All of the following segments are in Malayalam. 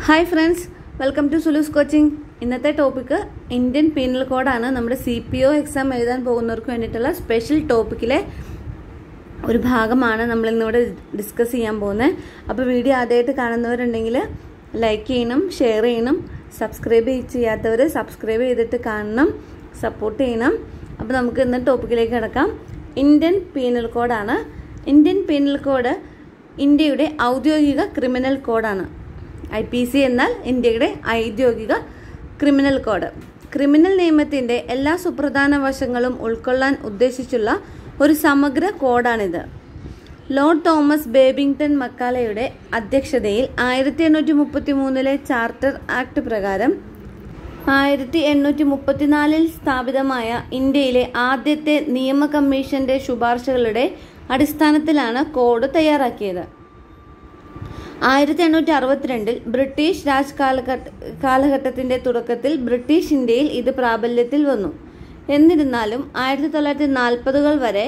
ഹായ് ഫ്രണ്ട്സ് വെൽക്കം ടു സുലൂസ് കോച്ചിങ് ഇന്നത്തെ ടോപ്പിക്ക് ഇന്ത്യൻ പീനൽ കോഡാണ് നമ്മുടെ സി പി ഒ എക്സാം എഴുതാൻ പോകുന്നവർക്ക് വേണ്ടിയിട്ടുള്ള സ്പെഷ്യൽ ടോപ്പിക്കിലെ ഒരു ഭാഗമാണ് നമ്മൾ ഇന്നിവിടെ ഡിസ്കസ് ചെയ്യാൻ പോകുന്നത് അപ്പോൾ വീഡിയോ ആദ്യമായിട്ട് കാണുന്നവരുണ്ടെങ്കിൽ ലൈക്ക് ചെയ്യണം ഷെയർ ചെയ്യണം സബ്സ്ക്രൈബ് ചെയ്യാത്തവർ സബ്സ്ക്രൈബ് ചെയ്തിട്ട് കാണണം സപ്പോർട്ട് ചെയ്യണം അപ്പോൾ നമുക്ക് ഇന്ന് ടോപ്പിക്കിലേക്ക് കിടക്കാം ഇന്ത്യൻ പീനൽ കോഡാണ് ഇന്ത്യൻ പീനൽ കോഡ് ഇന്ത്യയുടെ ഔദ്യോഗിക ക്രിമിനൽ കോഡാണ് ഐ പി സി എന്നാൽ ഇന്ത്യയുടെ ഔദ്യോഗിക ക്രിമിനൽ കോഡ് ക്രിമിനൽ നിയമത്തിൻ്റെ എല്ലാ സുപ്രധാന വശങ്ങളും ഉൾക്കൊള്ളാൻ ഉദ്ദേശിച്ചുള്ള ഒരു സമഗ്ര കോഡാണിത് ലോർഡ് തോമസ് ബേബിംഗ്ടൺ മക്കാലയുടെ അധ്യക്ഷതയിൽ ആയിരത്തി എണ്ണൂറ്റി മുപ്പത്തി മൂന്നിലെ ചാർട്ടർ ആക്ട് പ്രകാരം ആയിരത്തി എണ്ണൂറ്റി മുപ്പത്തിനാലിൽ സ്ഥാപിതമായ ഇന്ത്യയിലെ ആദ്യത്തെ നിയമ കമ്മീഷന്റെ ശുപാർശകളുടെ അടിസ്ഥാനത്തിലാണ് കോഡ് തയ്യാറാക്കിയത് ആയിരത്തി എണ്ണൂറ്റി അറുപത്തിരണ്ടിൽ ബ്രിട്ടീഷ് രാജ് കാലഘട്ട കാലഘട്ടത്തിന്റെ തുടക്കത്തിൽ ബ്രിട്ടീഷ് ഇന്ത്യയിൽ ഇത് പ്രാബല്യത്തിൽ വന്നു എന്നിരുന്നാലും ആയിരത്തി തൊള്ളായിരത്തി നാൽപ്പതുകൾ വരെ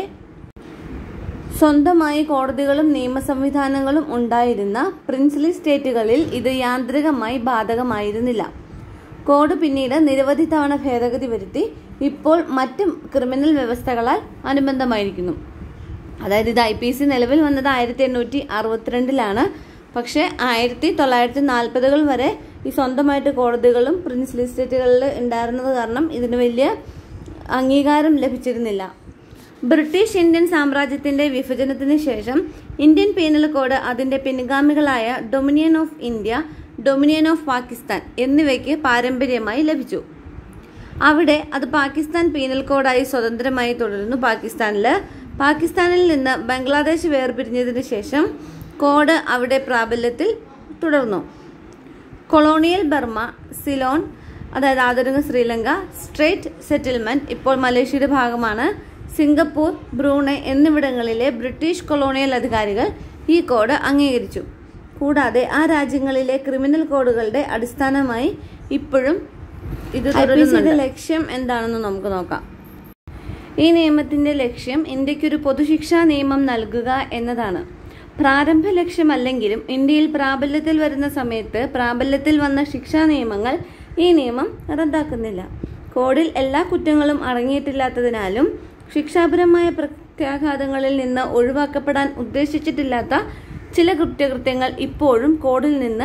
സ്വന്തമായി കോടതികളും നിയമ സംവിധാനങ്ങളും ഉണ്ടായിരുന്ന പ്രിൻസ്ലി സ്റ്റേറ്റുകളിൽ ഇത് യാന്ത്രികമായി ബാധകമായിരുന്നില്ല കോഡ് പിന്നീട് നിരവധി തവണ ഭേദഗതി വരുത്തി ഇപ്പോൾ മറ്റ് ക്രിമിനൽ വ്യവസ്ഥകളാൽ അനുബന്ധമായിരിക്കുന്നു അതായത് ഇത് ഐ പി സി നിലവിൽ വന്നത് ആയിരത്തി എണ്ണൂറ്റി അറുപത്തിരണ്ടിലാണ് പക്ഷേ ആയിരത്തി തൊള്ളായിരത്തി നാൽപ്പതുകൾ വരെ ഈ സ്വന്തമായിട്ട് കോടതികളും പ്രിൻസ്ലി സ്റ്റേറ്റുകളിൽ ഉണ്ടായിരുന്നത് കാരണം ഇതിന് വലിയ അംഗീകാരം ലഭിച്ചിരുന്നില്ല ബ്രിട്ടീഷ് ഇന്ത്യൻ സാമ്രാജ്യത്തിന്റെ വിഭജനത്തിന് ശേഷം ഇന്ത്യൻ പീനൽ കോഡ് അതിന്റെ പിൻഗാമികളായ dominion of India dominion of Pakistan എന്നിവയ്ക്ക് പാരമ്പര്യമായി ലഭിച്ചു അവിടെ അത് പാകിസ്ഥാൻ പീനൽ കോഡായി സ്വതന്ത്രമായി തുടരുന്നു പാകിസ്ഥാനിൽ പാകിസ്ഥാനിൽ നിന്ന് ബംഗ്ലാദേശ് വേർപിരിഞ്ഞതിന് ശേഷം കോഡ് അവിടെ പ്രാബല്യത്തിൽ തുടർന്നു കൊളോണിയൽ ബർമ്മ സിലോൺ അതായത് ആധുനിക ശ്രീലങ്ക സ്ട്രേറ്റ് സെറ്റിൽമെന്റ് ഇപ്പോൾ മലേഷ്യയുടെ ഭാഗമാണ് സിംഗപ്പൂർ ബ്രൂണെ എന്നിവിടങ്ങളിലെ ബ്രിട്ടീഷ് കൊളോണിയൽ അധികാരികൾ ഈ കോഡ് അംഗീകരിച്ചു കൂടാതെ ആ രാജ്യങ്ങളിലെ ക്രിമിനൽ കോഡുകളുടെ അടിസ്ഥാനമായി ഇപ്പോഴും ഇത് തുടരുന്നുണ്ട് ലക്ഷ്യം എന്താണെന്ന് നമുക്ക് നോക്കാം ഈ നിയമത്തിന്റെ ലക്ഷ്യം ഇന്ത്യക്കൊരു പൊതുശിക്ഷാ നിയമം നൽകുക എന്നതാണ് പ്രാരംഭ ലക്ഷ്യമല്ലെങ്കിലും ഇന്ത്യയിൽ പ്രാബല്യത്തിൽ വരുന്ന സമയത്ത് പ്രാബല്യത്തിൽ വന്ന ശിക്ഷാ നിയമങ്ങൾ ഈ നിയമം റദ്ദാക്കുന്നില്ല കോഡിൽ എല്ലാ കുറ്റങ്ങളും അടങ്ങിയിട്ടില്ലാത്തതിനാലും ശിക്ഷാപരമായ പ്രത്യാഘാതങ്ങളിൽ നിന്ന് ഒഴിവാക്കപ്പെടാൻ ഉദ്ദേശിച്ചിട്ടില്ലാത്ത ചില കുറ്റകൃത്യങ്ങൾ ഇപ്പോഴും കോഡിൽ നിന്ന്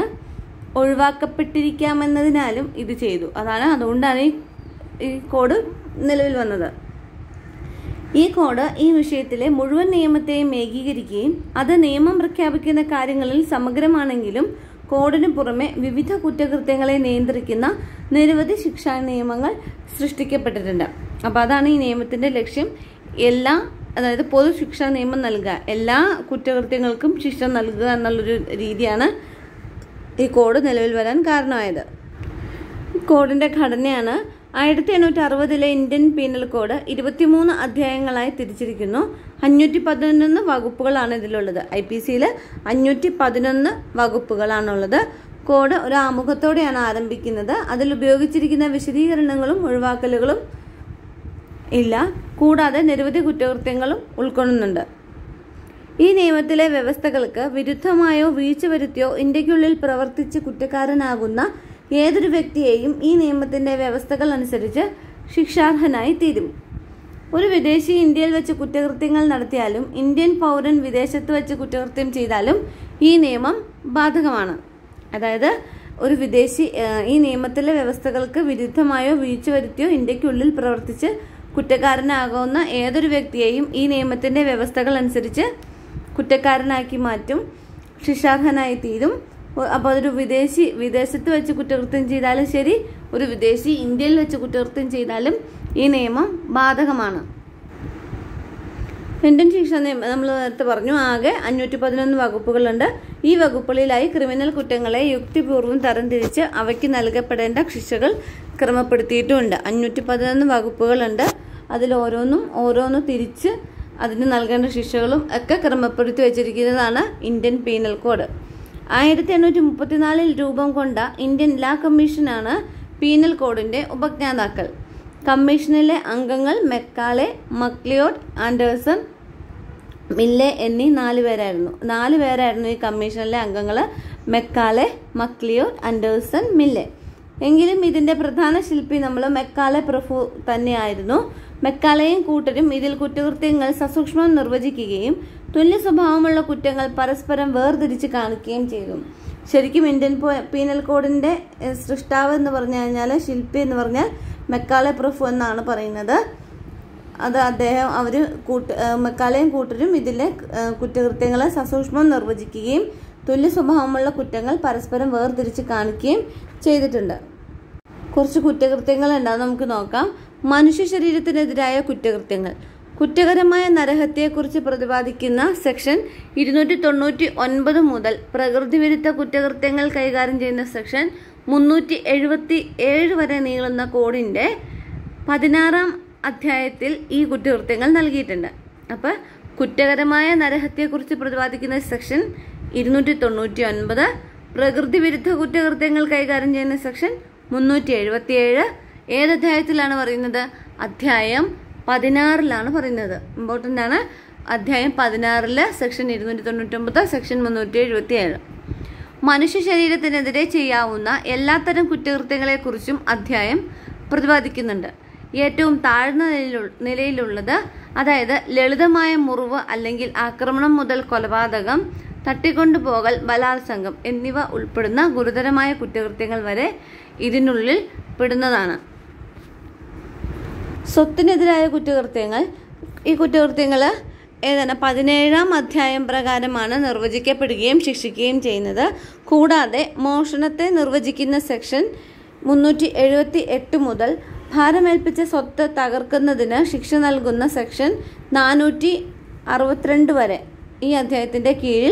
ഒഴിവാക്കപ്പെട്ടിരിക്കാമെന്നതിനാലും ഇത് ചെയ്തു അതാണ് അതുകൊണ്ടാണ് ഈ കോഡ് നിലവിൽ വന്നത് ഈ കോഡ് ഈ വിഷയത്തിലെ മുഴുവൻ നിയമത്തെയും ഏകീകരിക്കുകയും അത് നിയമം പ്രഖ്യാപിക്കുന്ന കാര്യങ്ങളിൽ സമഗ്രമാണെങ്കിലും കോഡിന് പുറമെ വിവിധ കുറ്റകൃത്യങ്ങളെ നിയന്ത്രിക്കുന്ന നിരവധി ശിക്ഷാ നിയമങ്ങൾ സൃഷ്ടിക്കപ്പെട്ടിട്ടുണ്ട് അപ്പോൾ അതാണ് ഈ നിയമത്തിന്റെ ലക്ഷ്യം എല്ലാ അതായത് പൊതു ശിക്ഷാ നിയമം നൽകുക എല്ലാ കുറ്റകൃത്യങ്ങൾക്കും ശിക്ഷ നൽകുക എന്നുള്ളൊരു രീതിയാണ് ഈ കോഡ് നിലവിൽ വരാൻ കാരണമായത് കോഡിന്റെ ഘടനയാണ് ആയിരത്തി എണ്ണൂറ്റി അറുപതിലെ ഇന്ത്യൻ പീനൽ കോഡ് ഇരുപത്തിമൂന്ന് അധ്യായങ്ങളായി തിരിച്ചിരിക്കുന്നു അഞ്ഞൂറ്റി പതിനൊന്ന് വകുപ്പുകളാണ് ഇതിലുള്ളത് ഐ പി സിയിൽ അഞ്ഞൂറ്റി പതിനൊന്ന് വകുപ്പുകളാണുള്ളത് കോഡ് ഒരു ആമുഖത്തോടെയാണ് ആരംഭിക്കുന്നത് അതിൽ ഉപയോഗിച്ചിരിക്കുന്ന വിശദീകരണങ്ങളും ഒഴിവാക്കലുകളും ഇല്ല കൂടാതെ നിരവധി കുറ്റകൃത്യങ്ങളും ഉൾക്കൊള്ളുന്നുണ്ട് ഈ നിയമത്തിലെ വ്യവസ്ഥകൾക്ക് വിരുദ്ധമായോ വീഴ്ച വരുത്തിയോ ഇന്ത്യക്കുള്ളിൽ പ്രവർത്തിച്ച് കുറ്റക്കാരനാകുന്ന ഏതൊരു വ്യക്തിയെയും ഈ നിയമത്തിന്റെ വ്യവസ്ഥകൾ അനുസരിച്ച് ശിക്ഷാർഹനായി തീരും ഒരു വിദേശി ഇന്ത്യയിൽ വെച്ച് കുറ്റകൃത്യങ്ങൾ നടത്തിയാലും ഇന്ത്യൻ പൗരൻ വിദേശത്ത് വെച്ച് കുറ്റകൃത്യം ചെയ്താലും ഈ നിയമം ബാധകമാണ് അതായത് ഒരു വിദേശി ഈ നിയമത്തിലെ വ്യവസ്ഥകൾക്ക് വിരുദ്ധമായോ വീഴ്ച വരുത്തിയോ ഇന്ത്യക്കുള്ളിൽ പ്രവർത്തിച്ച് കുറ്റക്കാരനാകാവുന്ന ഏതൊരു വ്യക്തിയെയും ഈ നിയമത്തിന്റെ വ്യവസ്ഥകൾ അനുസരിച്ച് കുറ്റക്കാരനാക്കി മാറ്റും ശിക്ഷാർഹനായി തീരും അപ്പോൾ അതൊരു വിദേശി വിദേശത്ത് വെച്ച് കുറ്റകൃത്യം ചെയ്താലും ശരി ഒരു വിദേശി ഇന്ത്യയിൽ വെച്ച് കുറ്റകൃത്യം ചെയ്താലും ഈ നിയമം ബാധകമാണ് ഇന്ത്യൻ ശിക്ഷാ നിയമം നമ്മൾ നേരത്തെ പറഞ്ഞു ആകെ അഞ്ഞൂറ്റി പതിനൊന്ന് വകുപ്പുകളുണ്ട് ഈ വകുപ്പുകളിലായി ക്രിമിനൽ കുറ്റങ്ങളെ യുക്തിപൂർവ്വം തരംതിരിച്ച് അവയ്ക്ക് നൽകപ്പെടേണ്ട ശിക്ഷകൾ ക്രമപ്പെടുത്തിയിട്ടുമുണ്ട് അഞ്ഞൂറ്റി പതിനൊന്ന് വകുപ്പുകളുണ്ട് അതിൽ ഓരോന്നും ഓരോന്നും തിരിച്ച് അതിന് നൽകേണ്ട ശിക്ഷകളും ഒക്കെ ക്രമപ്പെടുത്തി വെച്ചിരിക്കുന്നതാണ് ഇന്ത്യൻ പീനൽ കോഡ് ആയിരത്തി എണ്ണൂറ്റി മുപ്പത്തിനാലിൽ രൂപം കൊണ്ട ഇന്ത്യൻ ലാ കമ്മീഷനാണ് പീനൽ കോഡിന്റെ ഉപജ്ഞാതാക്കൾ കമ്മീഷനിലെ അംഗങ്ങൾ മെക്കാലെ മക്ലിയോഡ് ആൻഡേഴ്സൺ മില്ലെ എന്നീ നാല് പേരായിരുന്നു നാല് പേരായിരുന്നു ഈ കമ്മീഷനിലെ അംഗങ്ങൾ മെക്കാലെ മക്ലിയോ ആൻഡേഴ്സൺ മില്ലെ എങ്കിലും ഇതിന്റെ പ്രധാന ശില്പി നമ്മൾ മെക്കാലെ പ്രഭു തന്നെയായിരുന്നു മെക്കാലയും കൂട്ടരും ഇതിൽ കുറ്റകൃത്യങ്ങൾ സസൂക്ഷ്മം നിർവചിക്കുകയും തുല്യ സ്വഭാവമുള്ള കുറ്റങ്ങൾ പരസ്പരം വേർതിരിച്ച് കാണിക്കുകയും ചെയ്തു ശരിക്കും ഇന്ത്യൻ പോ- പീനൽ കോഡിന്റെ എഹ്, സൃഷ്ടാവ് എന്ന് പറഞ്ഞു കഴിഞ്ഞാൽ ശില്പി എന്ന് പറഞ്ഞാൽ മെക്കാലെ പ്രഭു എന്നാണ് പറയുന്നത് അത് അദ്ദേഹം അവർ കൂട്ട് ഏഹ് മെക്കാലയും കൂട്ടരും ഇതിലെ ഏഹ് കുറ്റകൃത്യങ്ങളെ സസൂക്ഷ്മം നിർവചിക്കുകയും തുല്യ സ്വഭാവമുള്ള കുറ്റങ്ങൾ പരസ്പരം വേർതിരിച്ച് കാണിക്കുകയും ചെയ്തിട്ടുണ്ട് കുറച്ച് കുറ്റകൃത്യങ്ങൾ ഉണ്ടാവും നമുക്ക് നോക്കാം മനുഷ്യ ശരീരത്തിനെതിരായ കുറ്റകൃത്യങ്ങൾ കുറ്റകരമായ നരഹത്യയെക്കുറിച്ച് പ്രതിപാദിക്കുന്ന സെക്ഷൻ ഇരുന്നൂറ്റി തൊണ്ണൂറ്റി ഒൻപത് മുതൽ പ്രകൃതി വിരുദ്ധ കുറ്റകൃത്യങ്ങൾ കൈകാര്യം ചെയ്യുന്ന സെക്ഷൻ മുന്നൂറ്റി എഴുപത്തി ഏഴ് വരെ നീളുന്ന കോഡിന്റെ പതിനാറാം അധ്യായത്തിൽ ഈ കുറ്റകൃത്യങ്ങൾ നൽകിയിട്ടുണ്ട് അപ്പൊ കുറ്റകരമായ നരഹത്യയെക്കുറിച്ച് പ്രതിപാദിക്കുന്ന സെക്ഷൻ ഇരുന്നൂറ്റി തൊണ്ണൂറ്റി ഒൻപത് പ്രകൃതി വിരുദ്ധ കുറ്റകൃത്യങ്ങൾ കൈകാര്യം ചെയ്യുന്ന സെക്ഷൻ മുന്നൂറ്റി എഴുപത്തി ഏഴ് ഏത് അധ്യായത്തിലാണ് പറയുന്നത് അധ്യായം പതിനാറിലാണ് പറയുന്നത് ഇമ്പോർട്ടൻ്റ് ആണ് അധ്യായം പതിനാറില് സെക്ഷൻ ഇരുന്നൂറ്റി തൊണ്ണൂറ്റി ഒമ്പത് സെക്ഷൻ മുന്നൂറ്റി എഴുപത്തി ഏഴ് മനുഷ്യ ശരീരത്തിനെതിരെ ചെയ്യാവുന്ന എല്ലാത്തരം കുറ്റകൃത്യങ്ങളെക്കുറിച്ചും അധ്യായം പ്രതിപാദിക്കുന്നുണ്ട് ഏറ്റവും താഴ്ന്ന നിലയിലു- നിലയിലുള്ളത് അതായത് ലളിതമായ മുറിവ് അല്ലെങ്കിൽ ആക്രമണം മുതൽ കൊലപാതകം തട്ടിക്കൊണ്ടുപോകൽ ബലാത്സംഗം എന്നിവ ഉൾപ്പെടുന്ന ഗുരുതരമായ കുറ്റകൃത്യങ്ങൾ വരെ ഇതിനുള്ളിൽ പെടുന്നതാണ് സ്വത്തിനെതിരായ കുറ്റകൃത്യങ്ങൾ ഈ കുറ്റകൃത്യങ്ങൾ ഏതാണ് പതിനേഴാം അധ്യായം പ്രകാരമാണ് നിർവചിക്കപ്പെടുകയും ശിക്ഷിക്കുകയും ചെയ്യുന്നത് കൂടാതെ മോഷണത്തെ നിർവചിക്കുന്ന സെക്ഷൻ മുന്നൂറ്റി എഴുപത്തി എട്ട് മുതൽ ഭാരമേൽപ്പിച്ച സ്വത്ത് തകർക്കുന്നതിന് ശിക്ഷ നൽകുന്ന സെക്ഷൻ നാനൂറ്റി അറുപത്തിരണ്ട് വരെ ഈ അധ്യായത്തിൻ്റെ കീഴിൽ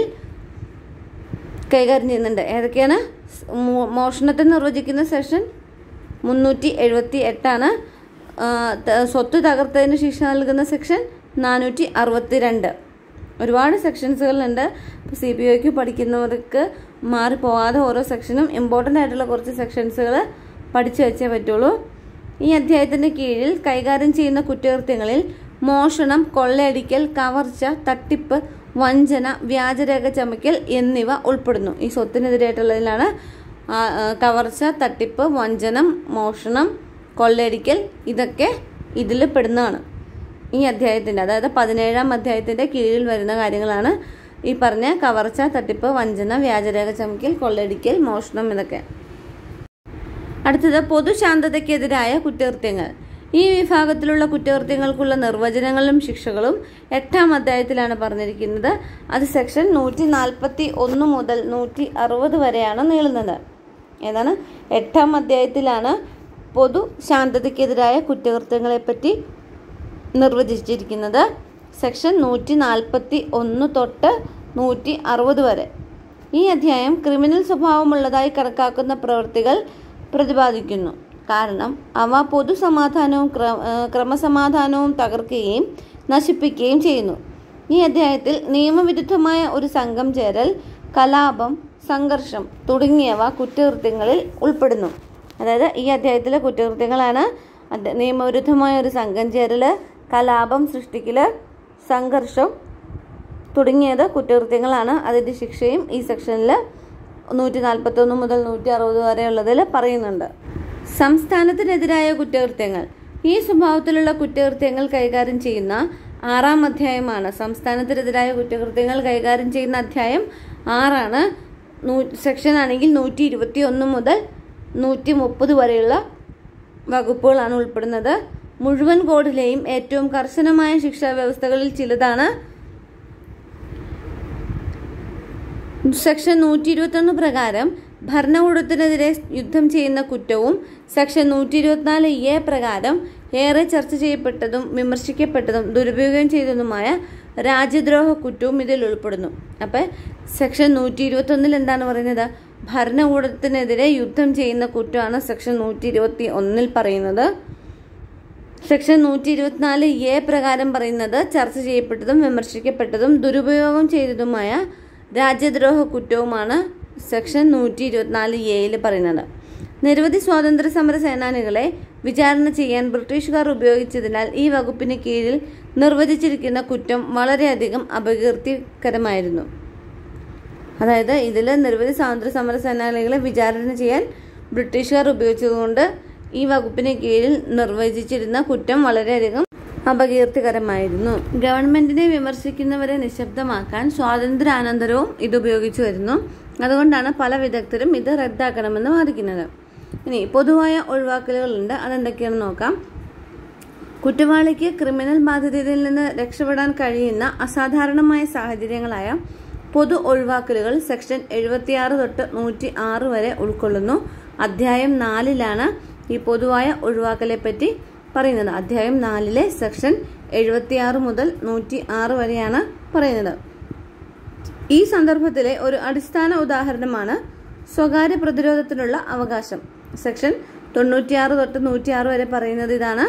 കൈകാര്യം ചെയ്യുന്നുണ്ട് ഏതൊക്കെയാണ് സ് മോ- മോഷണത്തെ നിർവചിക്കുന്ന സെഷൻ മുന്നൂറ്റി എഴുപത്തി എട്ടാണ് ആ, ത- സ്വത്ത് തകർത്തതിന് ശിക്ഷ നൽകുന്ന സെക്ഷൻ നാനൂറ്റി അറുപത്തി രണ്ട് ഒരുപാട് സെക്ഷൻസുകളുണ്ട് ഇപ്പോൾ സി പി ഒക്ക് പഠിക്കുന്നവർക്ക് മാറിപ്പോകാതെ ഓരോ സെക്ഷനും ഇമ്പോർട്ടൻ്റ് ആയിട്ടുള്ള കുറച്ച് സെക്ഷൻസുകൾ പഠിച്ചു വെച്ചേ പറ്റുള്ളൂ ഈ അധ്യായത്തിൻ്റെ കീഴിൽ കൈകാര്യം ചെയ്യുന്ന കുറ്റകൃത്യങ്ങളിൽ മോഷണം കൊള്ളയടിക്കൽ കവർച്ച തട്ടിപ്പ് വഞ്ചന വ്യാജരേഖ ചമയ്ക്കൽ എന്നിവ ഉൾപ്പെടുന്നു ഈ സ്വത്തിനെതിരായിട്ടുള്ളതിലാണ് ആ, ആ, കവർച്ച തട്ടിപ്പ് വഞ്ചനം മോഷണം കൊള്ളയടിക്കൽ ഇതൊക്കെ ഇതിൽ പെടുന്നതാണ് ഈ അധ്യായത്തിൻ്റെ അതായത് പതിനേഴാം അധ്യായത്തിൻ്റെ കീഴിൽ വരുന്ന കാര്യങ്ങളാണ് ഈ പറഞ്ഞ കവർച്ച തട്ടിപ്പ് വഞ്ചന വ്യാജരേഖ ചമയ്ക്കൽ കൊള്ളയടിക്കൽ മോഷണം ഇതൊക്കെ അടുത്തത് പൊതുശാന്തതയ്ക്കെതിരായ കുറ്റകൃത്യങ്ങൾ ഈ വിഭാഗത്തിലുള്ള കുറ്റകൃത്യങ്ങൾക്കുള്ള നിർവചനങ്ങളും ശിക്ഷകളും എട്ടാം അധ്യായത്തിലാണ് പറഞ്ഞിരിക്കുന്നത് അത് സെക്ഷൻ നൂറ്റി നാൽപ്പത്തി ഒന്ന് മുതൽ നൂറ്റി അറുപത് വരെയാണ് നീളുന്നത് ഏതാണ് എട്ടാം അധ്യായത്തിലാണ് പൊതു ശാന്തതയ്ക്കെതിരായ കുറ്റകൃത്യങ്ങളെപ്പറ്റി നിർവചിച്ചിരിക്കുന്നത് സെക്ഷൻ നൂറ്റി നാൽപ്പത്തി ഒന്ന് തൊട്ട് നൂറ്റി അറുപത് വരെ ഈ അധ്യായം ക്രിമിനൽ സ്വഭാവമുള്ളതായി കണക്കാക്കുന്ന പ്രവൃത്തികൾ പ്രതിപാദിക്കുന്നു കാരണം അവ പൊതുസമാധാനവും ക്ര- ഏഹ് ക്രമസമാധാനവും തകർക്കുകയും നശിപ്പിക്കുകയും ചെയ്യുന്നു ഈ അധ്യായത്തിൽ നിയമവിരുദ്ധമായ ഒരു സംഘം ചേരൽ കലാപം സംഘർഷം തുടങ്ങിയവ കുറ്റകൃത്യങ്ങളിൽ ഉൾപ്പെടുന്നു അതായത് ഈ അധ്യായത്തിലെ കുറ്റകൃത്യങ്ങളാണ് അത് നിയമവിരുദ്ധമായ ഒരു സംഘം ചേരൽ കലാപം സൃഷ്ടിക്കൽ സംഘർഷം തുടങ്ങിയത് കുറ്റകൃത്യങ്ങളാണ് അതിൻ്റെ ശിക്ഷയും ഈ സെക്ഷനിൽ നൂറ്റി നാൽപ്പത്തൊന്ന് മുതൽ നൂറ്റി അറുപത് വരെയുള്ളതിൽ പറയുന്നുണ്ട് സംസ്ഥാനത്തിനെതിരായ കുറ്റകൃത്യങ്ങൾ ഈ സ്വഭാവത്തിലുള്ള കുറ്റകൃത്യങ്ങൾ കൈകാര്യം ചെയ്യുന്ന ആറാം അധ്യായമാണ് സംസ്ഥാനത്തിനെതിരായ കുറ്റകൃത്യങ്ങൾ കൈകാര്യം ചെയ്യുന്ന അധ്യായം ആറാണ് നൂ സെക്ഷൻ ആണെങ്കിൽ നൂറ്റി ഇരുപത്തി ഒന്ന് മുതൽ നൂറ്റി മുപ്പത് വരെയുള്ള വകുപ്പുകളാണ് ഉൾപ്പെടുന്നത് മുഴുവൻ കോഡിലെയും ഏറ്റവും കർശനമായ ശിക്ഷാ വ്യവസ്ഥകളിൽ ചിലതാണ് സെക്ഷൻ നൂറ്റി ഇരുപത്തൊന്ന് പ്രകാരം ഭരണകൂടത്തിനെതിരെ യുദ്ധം ചെയ്യുന്ന കുറ്റവും സെക്ഷൻ നൂറ്റി ഇരുപത്തിനാല് എ പ്രകാരം ഏറെ ചർച്ച ചെയ്യപ്പെട്ടതും വിമർശിക്കപ്പെട്ടതും ദുരുപയോഗം ചെയ്തതുമായ രാജ്യദ്രോഹ കുറ്റവും ഇതിൽ ഉൾപ്പെടുന്നു അപ്പം സെക്ഷൻ നൂറ്റി ഇരുപത്തൊന്നിൽ എന്താണ് പറയുന്നത് ഭരണകൂടത്തിനെതിരെ യുദ്ധം ചെയ്യുന്ന കുറ്റമാണ് സെക്ഷൻ നൂറ്റി ഇരുപത്തി ഒന്നിൽ പറയുന്നത് സെക്ഷൻ നൂറ്റി ഇരുപത്തിനാല് എ പ്രകാരം പറയുന്നത് ചർച്ച ചെയ്യപ്പെട്ടതും വിമർശിക്കപ്പെട്ടതും ദുരുപയോഗം ചെയ്തതുമായ രാജ്യദ്രോഹ കുറ്റവുമാണ് സെക്ഷൻ നൂറ്റി ഇരുപത്തിനാല് എയിൽ പറയുന്നത് നിരവധി സ്വാതന്ത്ര്യ സമര സേനാനികളെ വിചാരണ ചെയ്യാൻ ബ്രിട്ടീഷുകാർ ഉപയോഗിച്ചതിനാൽ ഈ വകുപ്പിന് കീഴിൽ നിർവചിച്ചിരിക്കുന്ന കുറ്റം വളരെയധികം അപകീർത്തികരമായിരുന്നു അതായത് ഇതിൽ നിരവധി സ്വാതന്ത്ര്യ സമര സേനാനികളെ വിചാരണ ചെയ്യാൻ ബ്രിട്ടീഷുകാർ ഉപയോഗിച്ചതുകൊണ്ട് ഈ വകുപ്പിന് കീഴിൽ നിർവചിച്ചിരുന്ന കുറ്റം വളരെയധികം അപകീർത്തികരമായിരുന്നു ഗവൺമെന്റിനെ വിമർശിക്കുന്നവരെ നിശബ്ദമാക്കാൻ സ്വാതന്ത്ര്യാനന്തരവും ഇത് ഉപയോഗിച്ചു വരുന്നു അതുകൊണ്ടാണ് പല വിദഗ്ധരും ഇത് റദ്ദാക്കണമെന്ന് വാദിക്കുന്നത് ഇനി പൊതുവായ ഒഴിവാക്കലുകളുണ്ട് അതെന്തൊക്കെയാണെന്ന് നോക്കാം കുറ്റവാളിക്ക് ക്രിമിനൽ ബാധ്യതയിൽ നിന്ന് രക്ഷപ്പെടാൻ കഴിയുന്ന അസാധാരണമായ സാഹചര്യങ്ങളായ പൊതു ഒഴിവാക്കലുകൾ സെക്ഷൻ എഴുപത്തിയാറ് തൊട്ട് നൂറ്റി ആറ് വരെ ഉൾക്കൊള്ളുന്നു അധ്യായം നാലിലാണ് ഈ പൊതുവായ ഒഴിവാക്കലെ പറ്റി പറയുന്നത് അധ്യായം നാലിലെ സെക്ഷൻ എഴുപത്തിയാറ് മുതൽ നൂറ്റി ആറ് വരെയാണ് പറയുന്നത് ഈ സന്ദർഭത്തിലെ ഒരു അടിസ്ഥാന ഉദാഹരണമാണ് സ്വകാര്യ പ്രതിരോധത്തിനുള്ള അവകാശം സെക്ഷൻ തൊണ്ണൂറ്റിയാറ് തൊട്ട് നൂറ്റിയാറ് വരെ പറയുന്നത് ഇതാണ്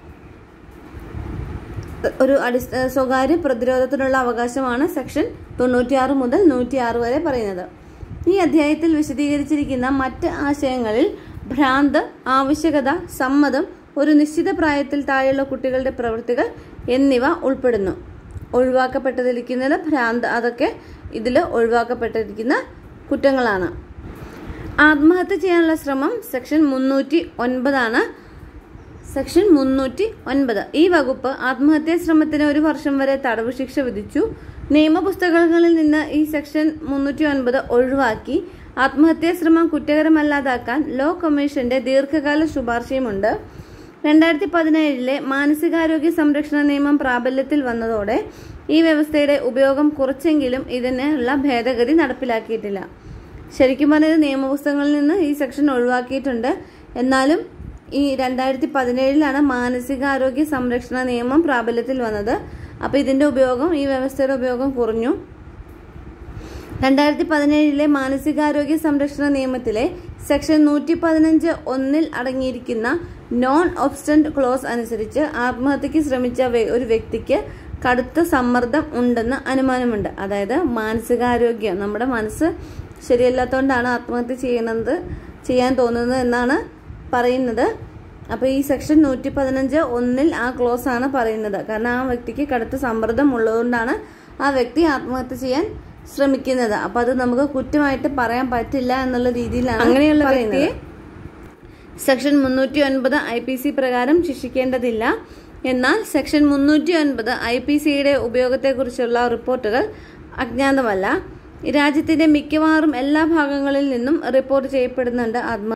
ഒരു അടിസ്ഥ സ്വകാര്യ പ്രതിരോധത്തിനുള്ള അവകാശമാണ് സെക്ഷൻ തൊണ്ണൂറ്റിയാറ് മുതൽ നൂറ്റിയാറ് വരെ പറയുന്നത് ഈ അധ്യായത്തിൽ വിശദീകരിച്ചിരിക്കുന്ന മറ്റ് ആശയങ്ങളിൽ ഭ്രാന്ത് ആവശ്യകത സമ്മതം ഒരു നിശ്ചിത പ്രായത്തിൽ താഴെയുള്ള കുട്ടികളുടെ പ്രവൃത്തികൾ എന്നിവ ഉൾപ്പെടുന്നു ഒഴിവാക്കപ്പെട്ടിരിക്കുന്നത് ഭ്രാന്ത് അതൊക്കെ ഇതിൽ ഒഴിവാക്കപ്പെട്ടിരിക്കുന്ന കുറ്റങ്ങളാണ് ആത്മഹത്യ ചെയ്യാനുള്ള ശ്രമം സെക്ഷൻ മുന്നൂറ്റി ഒൻപതാണ് സെക്ഷൻ മുന്നൂറ്റി ഒൻപത് ഈ വകുപ്പ് ആത്മഹത്യാ ശ്രമത്തിന് ഒരു വർഷം വരെ തടവ് ശിക്ഷ വിധിച്ചു നിയമപുസ്തകങ്ങളിൽ നിന്ന് ഈ സെക്ഷൻ മുന്നൂറ്റി ഒൻപത് ഒഴിവാക്കി ആത്മഹത്യാ ശ്രമം കുറ്റകരമല്ലാതാക്കാൻ ലോ കമ്മീഷന്റെ ദീർഘകാല ശുപാർശയുമുണ്ട് രണ്ടായിരത്തി പതിനേഴിലെ മാനസികാരോഗ്യ സംരക്ഷണ നിയമം പ്രാബല്യത്തിൽ വന്നതോടെ ഈ വ്യവസ്ഥയുടെ ഉപയോഗം കുറച്ചെങ്കിലും ഇതിനുള്ള ഭേദഗതി നടപ്പിലാക്കിയിട്ടില്ല ശരിക്കും പറഞ്ഞത് നിയമപുസ്തകങ്ങളിൽ നിന്ന് ഈ സെക്ഷൻ ഒഴിവാക്കിയിട്ടുണ്ട് എന്നാലും ഈ രണ്ടായിരത്തി പതിനേഴിലാണ് മാനസികാരോഗ്യ സംരക്ഷണ നിയമം പ്രാബല്യത്തിൽ വന്നത് അപ്പോൾ ഇതിന്റെ ഉപയോഗം ഈ വ്യവസ്ഥയുടെ ഉപയോഗം കുറഞ്ഞു രണ്ടായിരത്തി പതിനേഴിലെ മാനസികാരോഗ്യ സംരക്ഷണ നിയമത്തിലെ സെക്ഷൻ നൂറ്റി പതിനഞ്ച് ഒന്നിൽ അടങ്ങിയിരിക്കുന്ന നോൺ ഒബ്സ്റ്റന്റ് ക്ലോസ് അനുസരിച്ച് ആത്മഹത്യക്ക് ശ്രമിച്ച വെ- ഒരു വ്യക്തിക്ക് കടുത്ത സമ്മർദ്ദം ഉണ്ടെന്ന് അനുമാനമുണ്ട് അതായത് മാനസികാരോഗ്യം നമ്മുടെ മനസ്സ് ശരിയല്ലാത്തതുകൊണ്ടാണ് ആത്മഹത്യ ചെയ്യുന്നത് ചെയ്യാൻ തോന്നുന്നത് എന്നാണ് പറയുന്നത് അപ്പോൾ ഈ സെക്ഷൻ നൂറ്റി പതിനഞ്ച് ഒന്നിൽ ആ ക്ലോസ് ആണ് പറയുന്നത് കാരണം ആ വ്യക്തിക്ക് കടുത്ത സമ്മർദ്ദം ഉള്ളതുകൊണ്ടാണ് ആ വ്യക്തി ആത്മഹത്യ ചെയ്യാൻ ശ്രമിക്കുന്നത് അപ്പൊ അത് നമുക്ക് കുറ്റമായിട്ട് പറയാൻ പറ്റില്ല എന്നുള്ള രീതിയിലാണ് അങ്ങനെയുള്ള വ്യക്തിയെ സെക്ഷൻ മുന്നൂറ്റി ഒൻപത് ഐ പി സി പ്രകാരം ശിക്ഷിക്കേണ്ടതില്ല എന്നാൽ സെക്ഷൻ മുന്നൂറ്റി ഒൻപത് ഐ പി സിയുടെ ഉപയോഗത്തെക്കുറിച്ചുള്ള റിപ്പോർട്ടുകൾ അജ്ഞാതമല്ല രാജ്യത്തിന്റെ മിക്കവാറും എല്ലാ ഭാഗങ്ങളിൽ നിന്നും റിപ്പോർട്ട് ചെയ്യപ്പെടുന്നുണ്ട് ആത്മ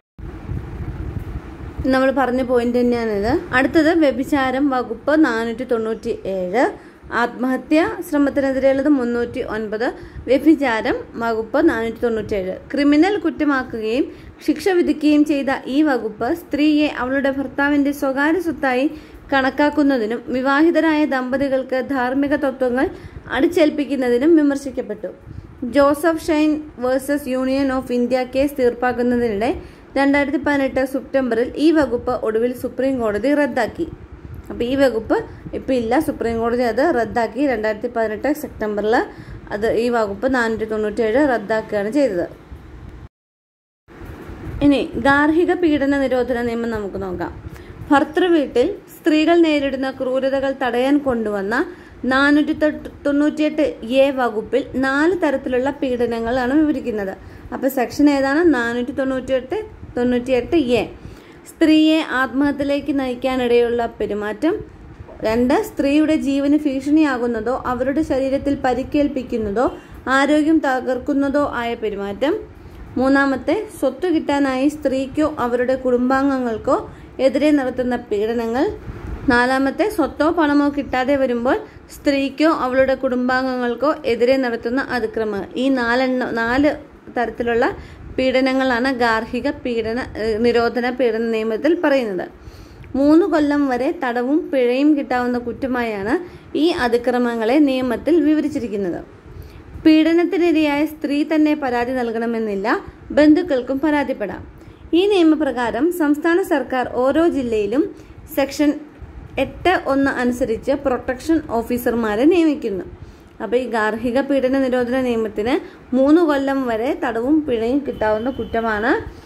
നമ്മൾ പറഞ്ഞ പോയിന്റ് തന്നെയാണിത് അടുത്തത് വ്യഭിചാരം വകുപ്പ് നാനൂറ്റി തൊണ്ണൂറ്റി ഏഴ് ആത്മഹത്യ ശ്രമത്തിനെതിരെയുള്ളത് മുന്നൂറ്റി ഒൻപത് വ്യഭിചാരം വകുപ്പ് നാനൂറ്റി തൊണ്ണൂറ്റി ഏഴ് ക്രിമിനൽ കുറ്റമാക്കുകയും ശിക്ഷ വിധിക്കുകയും ചെയ്ത ഈ വകുപ്പ് സ്ത്രീയെ അവളുടെ ഭർത്താവിന്റെ സ്വകാര്യ സ്വത്തായി കണക്കാക്കുന്നതിനും വിവാഹിതരായ ദമ്പതികൾക്ക് ധാർമ്മിക തത്വങ്ങൾ അടിച്ചേൽപ്പിക്കുന്നതിനും വിമർശിക്കപ്പെട്ടു Joseph Shine versus union of India case തീർപ്പാക്കുന്നതിനിടെ രണ്ടായിരത്തി പതിനെട്ട് സെപ്റ്റംബറിൽ ഈ വകുപ്പ് ഒടുവിൽ സുപ്രീം കോടതി റദ്ദാക്കി അപ്പോൾ ഈ വകുപ്പ് ഇപ്പം ഇല്ല സുപ്രീം കോടതി അത് റദ്ദാക്കി രണ്ടായിരത്തി പതിനെട്ട് സെപ്റ്റംബറിൽ അത് ഈ വകുപ്പ് നാനൂറ്റി തൊണ്ണൂറ്റി ഏഴ് റദ്ദാക്കുകയാണ് ചെയ്തത് ഇനി ഗാർഹിക പീഡന നിരോധന നിയമം നമുക്ക് നോക്കാം ഭർത്തൃവീട്ടിൽ സ്ത്രീകൾ നേരിടുന്ന ക്രൂരതകൾ തടയാൻ കൊണ്ടുവന്ന നാനൂറ്റി തൊണ്ണൂറ്റിയെട്ട് എ വകുപ്പിൽ നാല് തരത്തിലുള്ള പീഡനങ്ങളാണ് വിവരിക്കുന്നത് അപ്പൊ സെക്ഷൻ ഏതാണ് നാനൂറ്റി തൊണ്ണൂറ്റിയെട്ട് തൊണ്ണൂറ്റിയെട്ട് എ സ്ത്രീയെ ആത്മഹത്യയിലേക്ക് നയിക്കാനിടയുള്ള പെരുമാറ്റം രണ്ട് സ്ത്രീയുടെ ജീവന് ഭീഷണിയാകുന്നതോ അവരുടെ ശരീരത്തിൽ പരിക്കേൽപ്പിക്കുന്നതോ ആരോഗ്യം തകർക്കുന്നതോ ആയ പെരുമാറ്റം മൂന്നാമത്തെ സ്വത്ത് കിട്ടാനായി സ്ത്രീക്കോ അവരുടെ കുടുംബാംഗങ്ങൾക്കോ എതിരെ നടത്തുന്ന പീഡനങ്ങൾ നാലാമത്തെ സ്വത്തോ പണമോ കിട്ടാതെ വരുമ്പോൾ സ്ത്രീക്കോ അവളുടെ കുടുംബാംഗങ്ങൾക്കോ എതിരെ നടത്തുന്ന അതിക്രമങ്ങൾ ഈ നാലെണ്ണ നാല് തരത്തിലുള്ള പീഡനങ്ങളാണ് ഗാർഹിക പീഡന ഏഹ് നിരോധന പീഡന നിയമത്തിൽ പറയുന്നത് മൂന്ന് കൊല്ലം വരെ തടവും പിഴയും കിട്ടാവുന്ന കുറ്റമായാണ് ഈ അതിക്രമങ്ങളെ നിയമത്തിൽ വിവരിച്ചിരിക്കുന്നത് പീഡനത്തിനിരയായ സ്ത്രീ തന്നെ പരാതി നൽകണമെന്നില്ല ബന്ധുക്കൾക്കും പരാതിപ്പെടാം ഈ നിയമപ്രകാരം സംസ്ഥാന സർക്കാർ ഓരോ ജില്ലയിലും സെക്ഷൻ എട്ട് ഒന്ന് അനുസരിച്ച് പ്രൊട്ടക്ഷൻ ഓഫീസർമാരെ നിയമിക്കുന്നു അപ്പോൾ ഈ ഗാർഹിക പീഡന നിരോധന നിയമത്തിന് മൂന്ന് കൊല്ലം വരെ തടവും പിഴയും കിട്ടാവുന്ന കുറ്റമാണ്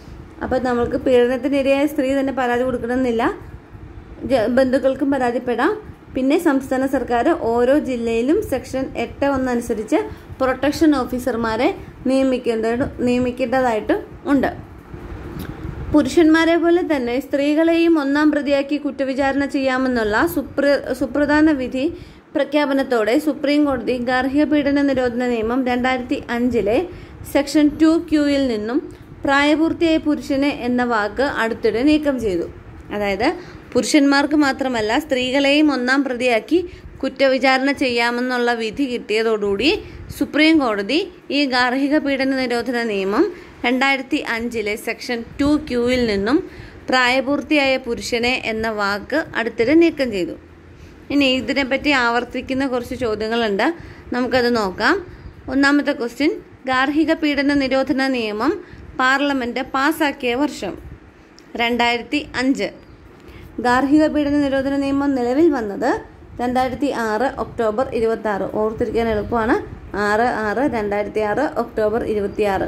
അപ്പം നമ്മൾക്ക് പീഡനത്തിനിരയായ സ്ത്രീ തന്നെ പരാതി കൊടുക്കണമെന്നില്ല ജ- ബന്ധുക്കൾക്കും പരാതിപ്പെടാം പിന്നെ സംസ്ഥാന സർക്കാർ ഓരോ ജില്ലയിലും സെക്ഷൻ എട്ട് ഒന്നനുസരിച്ച് പ്രൊട്ടക്ഷൻ ഓഫീസർമാരെ നിയമിക്കേണ്ട നിയമിക്കേണ്ടതായിട്ട് ഉണ്ട് പുരുഷന്മാരെ പോലെ തന്നെ സ്ത്രീകളെയും ഒന്നാം പ്രതിയാക്കി കുറ്റവിചാരണ ചെയ്യാമെന്നുള്ള സുപ്ര സുപ്രധാന വിധി പ്രഖ്യാപനത്തോടെ സുപ്രീം കോടതി ഗാർഹിക പീഡന നിരോധന നിയമം രണ്ടായിരത്തി അഞ്ചിലെ സെക്ഷൻ ടു ക്യൂയിൽ നിന്നും പ്രായപൂർത്തിയായ പുരുഷനെ എന്ന വാക്ക് അടുത്തിടെ നീക്കം ചെയ്തു അതായത് പുരുഷന്മാർക്ക് മാത്രമല്ല സ്ത്രീകളെയും ഒന്നാം പ്രതിയാക്കി കുറ്റവിചാരണ ചെയ്യാമെന്നുള്ള വിധി കിട്ടിയതോടുകൂടി സുപ്രീം കോടതി ഈ ഗാർഹിക പീഡന നിരോധന നിയമം രണ്ടായിരത്തി അഞ്ചിലെ സെക്ഷൻ ടു ക്യൂയിൽ നിന്നും പ്രായപൂർത്തിയായ പുരുഷനെ എന്ന വാക്ക് അടുത്തിടെ നീക്കം ചെയ്തു ഇനി ഇതിനെപ്പറ്റി ആവർത്തിക്കുന്ന കുറച്ച് ചോദ്യങ്ങളുണ്ട് നമുക്കത് നോക്കാം ഒന്നാമത്തെ ക്വസ്റ്റ്യൻ ഗാർഹിക പീഡന നിരോധന നിയമം പാർലമെന്റ് പാസാക്കിയ വർഷം രണ്ടായിരത്തി അഞ്ച് ഗാർഹിക പീഡന നിരോധന നിയമം നിലവിൽ വന്നത് രണ്ടായിരത്തി ആറ് ഒക്ടോബർ ഇരുപത്തി ആറ് ഓർത്തിരിക്കാൻ എളുപ്പമാണ് ആറ് ആറ് രണ്ടായിരത്തി ആറ് ഒക്ടോബർ ഇരുപത്തി ആറ്